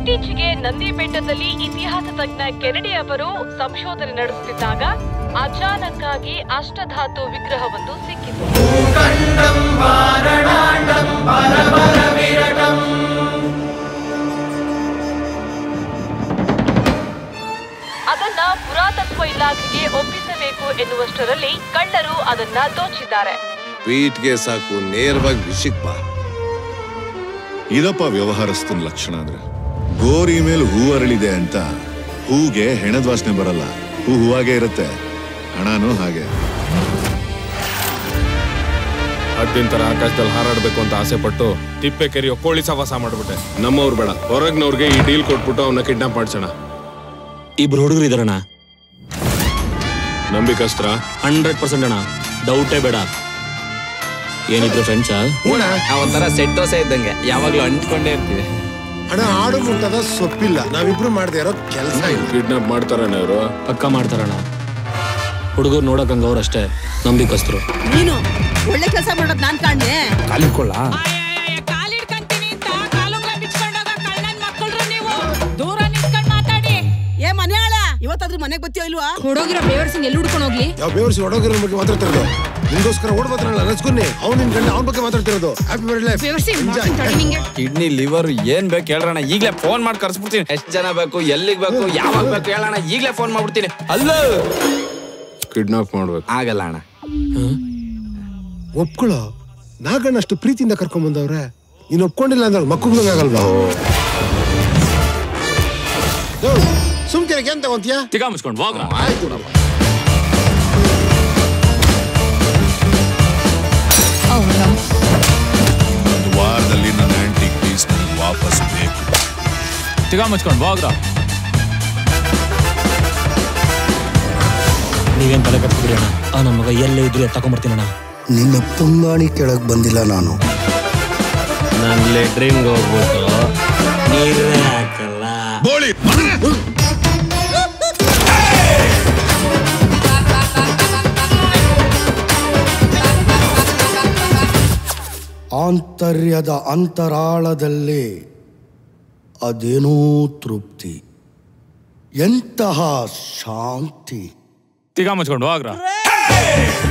ಇತ್ತೀಚೆಗೆ ನಂದಿ ಬೆಟ್ಟದಲ್ಲಿ ಇತಿಹಾಸ ತಜ್ಞ ಕೆನಡಿ ಅವರು ಸಂಶೋಧನೆ ನಡೆಸುತ್ತಿದ್ದಾಗ ಅಚಾನಕ್ ಆಗಿ ಅಷ್ಟಧಾತು ವಿಗ್ರಹವೊಂದು ಸಿಕ್ಕಿತು ಅದನ್ನ ಪುರಾತತ್ವ ಇಲಾಖೆಗೆ ಒಪ್ಪಿಸಬೇಕು ಎನ್ನುವಷ್ಟರಲ್ಲಿ ಕಳ್ಳರು ಅದನ್ನ ದೋಚಿದ್ದಾರೆ ಪೀಟ್ಗೆ ಸಾಕು ನೇರವಾಗಿ ವಿಷಕ್ ಬಾ ಇದಪ್ಪ ವ್ಯವಹಾರಸ್ಥನ ಲಕ್ಷಣ ಅಂದ್ರೆ ಗೋರಿ ಮೇಲೆ ಹೂ ಅರಳಿದೆ ಅಂತ ಹೂಗೆ ಹೆಣದ ವಾಸನೆ ಬರಲ್ಲ ಹೂ ಹೂವಾಗೆ ಇರುತ್ತೆ ಹಣನೂ ಹಾಗೆ ಹದ್ದಿನ ತರ ಆಕಾಶದಲ್ಲಿ ಹಾರಾಡ್ಬೇಕು ಅಂತ ಆಸೆ ಪಟ್ಟು ತಿಪ್ಪೆ ಕೆರೆಯೋ ಕೋಳಿ ಸವಾಸ ಮಾಡ್ಬಿಟ್ಟೆ ನಮ್ಮವ್ರು ಬೇಡ ಹೊರಗ್ನವ್ರಿಗೆ ಈ ಡೀಲ್ ಕೊಟ್ಬಿಟ್ಟು ಅವನ್ನ ಕಿಡ್ನಾಪ್ ಮಾಡ್ಸೋಣ ಇಬ್ರು ಹುಡುಗರು ಇದಾರಣ್ಣ ನಂಬಿಕಸ್ತ್ರ ಹಂಡ್ರೆಡ್ ಪರ್ಸೆಂಟ್ ಅಣ್ಣ ಡೌಟೇ ಬೇಡ ಏನಿದ್ರು ಫ್ರೆಂಡ್ಸಾ ಒಂಥರ ಸೆಟ್ ದೋಸೆ ಇದ್ದಂಗೆ ಯಾವಾಗ್ಲೂ ಅಂಟ್ಕೊಂಡೇ ಇರ್ತೀವಿ ಹಣ ಆಡು ಮುಟ್ಟದ ಸೊಪ್ಪಿಲ್ಲ ನಾವಿಬ್ರು ಮಾಡದೆ ಇರೋ ಕೆಲಸ ಇಲ್ಲ ಕಿಡ್ನಾಪ್ ಮಾಡ್ತಾರಣ್ಣ ಇವರು ಪಕ್ಕ ಮಾಡ್ತಾರಣ್ಣ ಹುಡುಗರು ನೋಡಕಂಗ ಅವ್ರಷ್ಟೇ ನಂಬಿಕಸ್ತರು ನೀನು ಒಳ್ಳೆ ಕೆಲಸ ಮಾಡೋದ್ ನಾನ್ ಕಾಣ್ನೆ ಕಾಲಿಕೊಳ್ಳ ಕಾಲಿಡ್ಕಂತೀನಿ ಅಂತ ಕಾಲುಂಗ್ಲ ಬಿಚ್ಕೊಂಡೋಗ ಕಳ್ಳನ್ ಮಕ್ಕಳ್ರು ನೀವು ದೂರ ನಿಂತ್ಕೊಂಡ್ ಮಾತಾಡಿ ಏ ಮನೆಯಾಳ ಇವತ್ತಾದ್ರೂ ಮನೆಗ್ ಬತ್ತೀಯೋ ಇಲ್ವಾ ಹುಡುಗಿರ ಬೇವರ್ಸಿಂಗ್ ಎಲ್ಲಿ ಹುಡ್ಕೊಂಡು ಹೋಗ್ಲಿ ಯಾವ ಬೇವರ್ಸಿ ಹೊಡೋಗಿರೋ ಬಗ್ಗೆ ಮಾತಾಡ್ತಿರೋದು ನಿಮ್ಗೋಸ್ಕರ ಓಡ್ಬೋದ್ರಲ್ಲ ನಚ್ಕೊನಿ ಅವ್ನು ನಿನ್ ಗಂಡ ಅವ್ನ ಬಗ್ಗೆ ಮಾತಾಡ್ತಿರೋದು ಹ್ಯಾಪಿ ಬರ್ಡೇ ಬೇವರ್ಸಿ ನಿಂಗೆ ಕಿಡ್ನಿ ಲಿವರ್ ಏನ್ ಬೇಕು ಹೇಳೋಣ ಈಗ್ಲೇ ಫೋನ್ ಮಾಡಿ ಕರ್ಸ್ಬಿಡ್ತೀನಿ ಎಷ್ಟ್ ಜನ ಬೇಕು ಎಲ್ಲಿಗ್ ಬೇಕು ಯಾವಾಗ ಬೇಕು ಹೇಳೋಣ ಈಗ್ಲೇ ಫೋನ್ ಮಾಡ್ಬಿಡ್ತೀನಿ ಅಲ್ಲೋ ಕಿಡ್ನಾಪ್ ಮಾಡ್ಬೇಕು ಆಗಲ್ಲ ಅಣ್ಣ ಒಪ್ಕೊಳ್ಳೋ ನಾಗಣ್ಣ ಅಷ್ಟು ಪ್ರೀತಿಯಿಂದ ಕರ್ಕೊಂಡ್ ಬಂದವ್ರೆ ನೀನ್ ಒಪ್ಕೊಂಡಿಲ್ಲ ಅಂದ್ರೆ ಮಕ್ಕಳಾಗಲ್ವಾ ಸುಮ್ಕೆ ಏನ್ ತಗೊಂತೀಯಾ ತಿಗ ಮುಚ್ಕೊಂಡು ಹೋಗ್ರ ಆಯ್ತು ಬಿಡಪ್ಪ. ಒಂದು ವಾರದಲ್ಲಿ ನನ್ನ ಆಂಟಿಕ್ ಪೀಸ್ ನನಗೆ ವಾಪಸ್ ಬೇಕು ತಿಗ ಮುಚ್ಕೊಂಡು ಹೋಗ್ರ ನೀವೇನ್ ತಲೆ ಕಟ್ಬಿಡ್ರಿ ಅಣ್ಣ ಆ ನಮ್ಮ ಮಗ ಎಲ್ಲೇ ಇದ್ರು ತಗೊಂಬರ್ತೀನಿ ಅಣ್ಣ ನಿನ್ನ ಪುಂಗಾಣಿ ಕೆಳಗ್ ಬಂದಿಲ್ಲ ನಾನು ನಾನು ಲೆಟ್ರಿಂಗ್ ಹೋಗ್ಬಿಟ್ಟು ನೀರೇ ಹಾಕಲ್ಲ ಬೋಳಿ ಆಂತರ್ಯದ ಅಂತರಾಳದಲ್ಲಿ ಅದೇನೋ ತೃಪ್ತಿ ಎಂತಹ ಶಾಂತಿ ತಿಗ ಮುಚ್ಕೊಂಡು ಹೋಗ್ರ